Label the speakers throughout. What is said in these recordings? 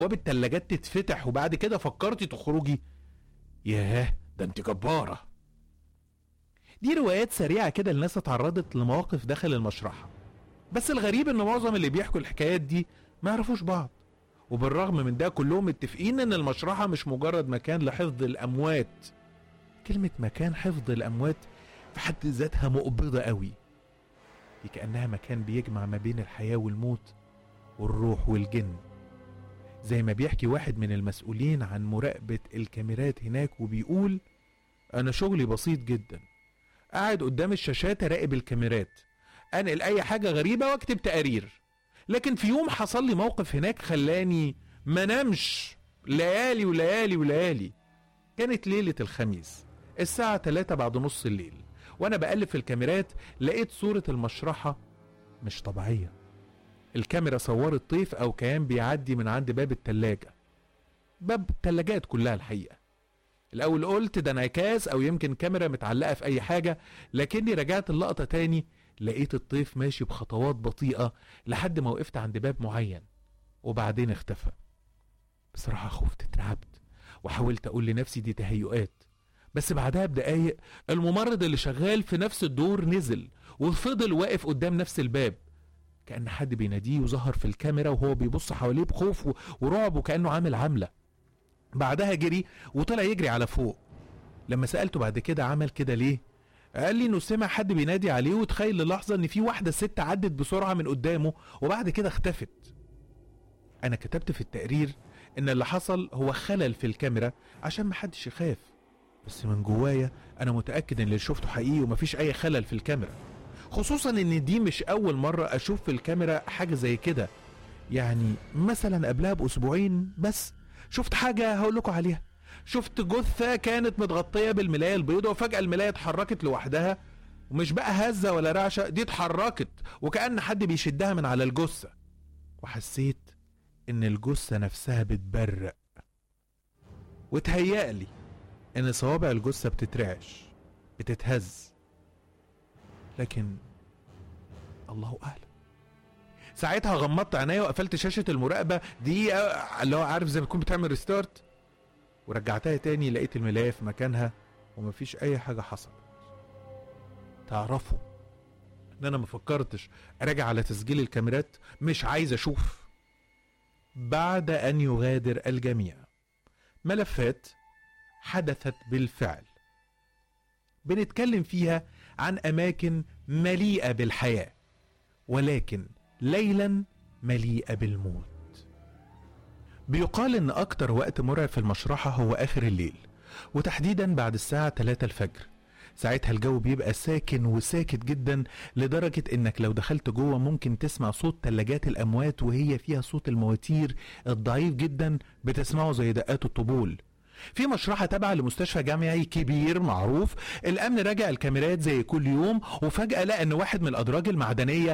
Speaker 1: ابواب التلاجات تتفتح وبعد كده فكرتي تخرجي ياه ده انت جباره دي روايات سريعه كده لناس اتعرضت لمواقف داخل المشرحه بس الغريب ان معظم اللي بيحكوا الحكايات دي ما يعرفوش بعض وبالرغم من ده كلهم متفقين ان المشرحه مش مجرد مكان لحفظ الاموات كلمه مكان حفظ الاموات في حد ذاتها مقبضه قوي دي كانها مكان بيجمع ما بين الحياه والموت والروح والجن زي ما بيحكي واحد من المسؤولين عن مراقبه الكاميرات هناك وبيقول انا شغلي بسيط جدا قاعد قدام الشاشات اراقب الكاميرات انقل اي حاجه غريبه واكتب تقارير لكن في يوم حصل لي موقف هناك خلاني ما نمش ليالي وليالي وليالي كانت ليلة الخميس الساعة 3 بعد نص الليل وأنا بقلب في الكاميرات لقيت صورة المشرحة مش طبيعية الكاميرا صورت طيف أو كيان بيعدي من عند باب التلاجة باب التلاجات كلها الحقيقة الأول قلت ده انعكاس أو يمكن كاميرا متعلقة في أي حاجة لكني رجعت اللقطة تاني لقيت الطيف ماشي بخطوات بطيئة لحد ما وقفت عند باب معين وبعدين اختفى بصراحة خفت اترعبت وحاولت أقول لنفسي دي تهيؤات بس بعدها بدقايق الممرض اللي شغال في نفس الدور نزل وفضل واقف قدام نفس الباب كأن حد بيناديه وظهر في الكاميرا وهو بيبص حواليه بخوف و- ورعب وكأنه عامل عملة بعدها جري وطلع يجري على فوق لما سألته بعد كده عمل كده ليه قال لي انه سمع حد بينادي عليه وتخيل للحظه ان في واحده ست عدت بسرعه من قدامه وبعد كده اختفت انا كتبت في التقرير ان اللي حصل هو خلل في الكاميرا عشان محدش يخاف بس من جوايا انا متاكد ان اللي شفته حقيقي ومفيش اي خلل في الكاميرا خصوصا ان دي مش اول مره اشوف في الكاميرا حاجه زي كده يعني مثلا قبلها باسبوعين بس شفت حاجه هقول لكم عليها شفت جثة كانت متغطية بالملاية البيضاء وفجأة الملاية اتحركت لوحدها ومش بقى هزة ولا رعشة دي اتحركت وكأن حد بيشدها من على الجثة وحسيت إن الجثة نفسها بتبرق وتهيألي إن صوابع الجثة بتترعش بتتهز لكن الله أعلم ساعتها غمضت عينيا وقفلت شاشة المراقبة دقيقة اللي هو عارف زي ما تكون بتعمل ريستارت ورجعتها تاني لقيت الملاية في مكانها ومفيش أي حاجة حصلت تعرفوا إن أنا مفكرتش أراجع على تسجيل الكاميرات مش عايز أشوف بعد أن يغادر الجميع ملفات حدثت بالفعل بنتكلم فيها عن أماكن مليئة بالحياة ولكن ليلا مليئة بالموت بيقال ان اكتر وقت مرعب في المشرحة هو اخر الليل وتحديدا بعد الساعة 3 الفجر ساعتها الجو بيبقى ساكن وساكت جدا لدرجة انك لو دخلت جوه ممكن تسمع صوت تلاجات الاموات وهي فيها صوت المواتير الضعيف جدا بتسمعه زي دقات الطبول في مشرحة تابعة لمستشفى جامعي كبير معروف الامن راجع الكاميرات زي كل يوم وفجأة لقى ان واحد من الادراج المعدنية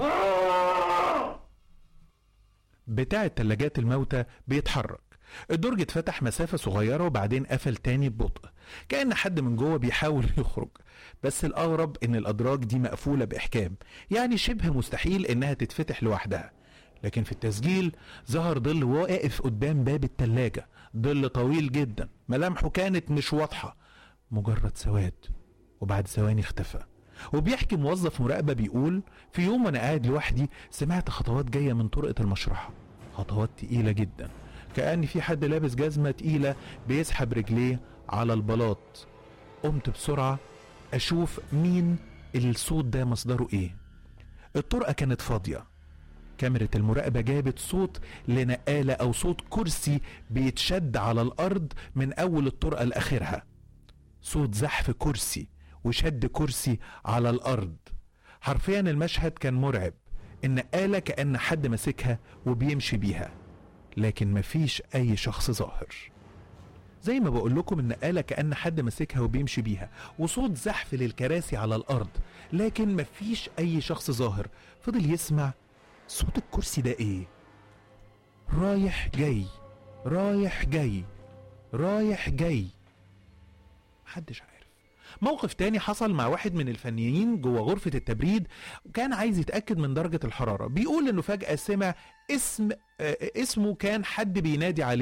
Speaker 1: بتاع التلاجات الموتى بيتحرك الدرج اتفتح مسافة صغيرة وبعدين قفل تاني ببطء كأن حد من جوه بيحاول يخرج بس الأغرب إن الأدراج دي مقفولة بإحكام يعني شبه مستحيل إنها تتفتح لوحدها لكن في التسجيل ظهر ظل واقف قدام باب التلاجة ظل طويل جدا ملامحه كانت مش واضحة مجرد سواد وبعد ثواني اختفى وبيحكي موظف مراقبة بيقول في يوم وانا قاعد لوحدي سمعت خطوات جاية من طرقة المشرحة خطوات تقيلة جدا كأن في حد لابس جزمة تقيلة بيسحب رجليه على البلاط قمت بسرعة أشوف مين الصوت ده مصدره إيه الطرقة كانت فاضية كاميرا المراقبة جابت صوت لنقالة أو صوت كرسي بيتشد على الأرض من أول الطرقة لآخرها صوت زحف كرسي وشد كرسي على الأرض حرفيا المشهد كان مرعب النقالة كأن حد ماسكها وبيمشي بيها لكن مفيش أي شخص ظاهر زي ما بقول لكم النقالة كأن حد ماسكها وبيمشي بيها وصوت زحف للكراسي على الأرض لكن مفيش أي شخص ظاهر فضل يسمع صوت الكرسي ده إيه رايح جاي رايح جاي رايح جاي محدش عارف موقف تاني حصل مع واحد من الفنيين جوه غرفة التبريد وكان عايز يتأكد من درجة الحرارة بيقول انه فجأة سمع اسم آه، اسمه كان حد بينادي عليه